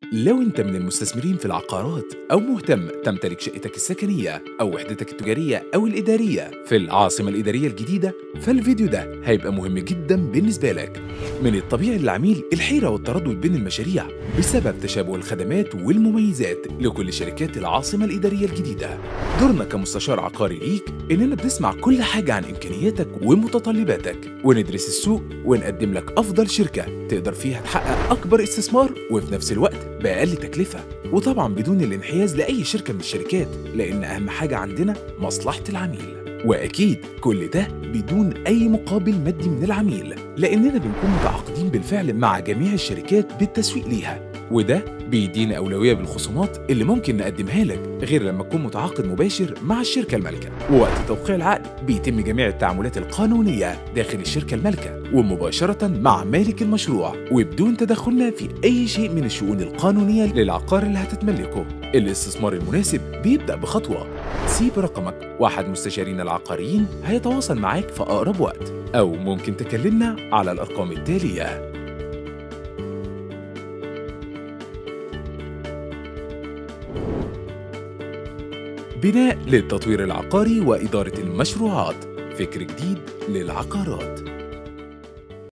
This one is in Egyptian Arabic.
لو انت من المستثمرين في العقارات او مهتم تمتلك شقتك السكنيه او وحدتك التجاريه او الاداريه في العاصمه الاداريه الجديده فالفيديو ده هيبقى مهم جدا بالنسبه لك من الطبيعي للعميل الحيره والتردد بين المشاريع بسبب تشابه الخدمات والمميزات لكل شركات العاصمه الاداريه الجديده دورنا كمستشار عقاري ليك اننا بنسمع كل حاجه عن امكانياتك ومتطلباتك وندرس السوق ونقدم لك افضل شركه تقدر فيها تحقق اكبر استثمار وفي نفس الوقت بأقل تكلفة وطبعا بدون الانحياز لأي شركة من الشركات لأن أهم حاجة عندنا مصلحة العميل وأكيد كل ده بدون أي مقابل مادي من العميل لأننا بنكون متعاقدين بالفعل مع جميع الشركات بالتسويق ليها وده بيدينا أولوية بالخصومات اللي ممكن نقدمها لك غير لما تكون متعاقد مباشر مع الشركة المالكة ووقت توقيع العقد بيتم جميع التعاملات القانونية داخل الشركة المالكة ومباشرة مع مالك المشروع وبدون تدخلنا في أي شيء من الشؤون القانونية للعقار اللي هتتملكه الاستثمار المناسب بيبدأ بخطوة سيب رقمك واحد مستشارين العقاريين هيتواصل معاك في أقرب وقت أو ممكن تكلمنا على الأرقام التالية بناء للتطوير العقاري وإدارة المشروعات فكر جديد للعقارات